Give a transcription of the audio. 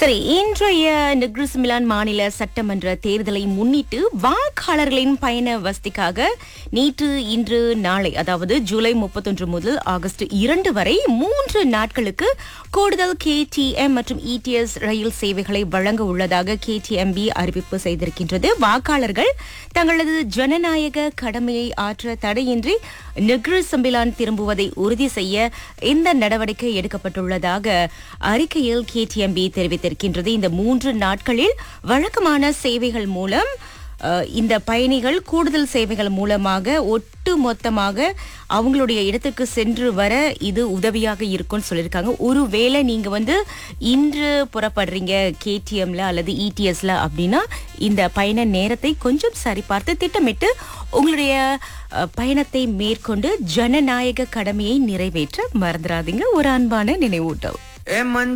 சரி இன்றைய நிக்ரிஸ் மிலான் மாநில சட்டமன்ற தேர்தலை முன்னிட்டு வாக்காளர்களின் பயண வசதிக்காக நேற்று இன்று நாளை அதாவது ஜூலை முப்பத்தொன்று முதல் ஆகஸ்ட் இரண்டு வரை மூன்று நாட்களுக்கு கூடுதல் கேடிஎம் மற்றும் இடிஎஸ் ரயில் சேவைகளை வழங்க உள்ளதாக கேடிஎம்பி அறிவிப்பு செய்திருக்கின்றது வாக்காளர்கள் தங்களது ஜனநாயக கடமையை ஆற்ற தடையின்றி நிக்ரு சம்பிலான் திரும்புவதை உறுதி செய்ய இந்த நடவடிக்கை எடுக்கப்பட்டுள்ளதாக அறிக்கையில் கேடிஎம்பி தெரிவித்திருக்கின்றது இந்த மூன்று நாட்களில் வழக்கமான சேவைகள் மூலம் அஹ், இந்த பயணிகள் கூடுதல் சேவைகள் மூலமாக ஒட்டு மொத்தமாக அவங்களுடைய இடத்துக்கு சென்று வர இது உதவியாக இருக்கும்னு சொல்லியிருக்காங்க ஒருவேளை நீங்க வந்து இன்று புறப்படுறீங்க கேடிஎம்ல அல்லது இடிஎஸ்ல அப்படின்னா இந்த பயண நேரத்தை கொஞ்சம் சரிபார்த்து திட்டமிட்டு உங்களுடைய அஹ், பயணத்தை மேற்கொண்டு ஜனநாயக கடமையை நிறைவேற்ற மறந்துடாதீங்க ஒரு அன்பான நினைவூட்டல் ஏ மஞ்ச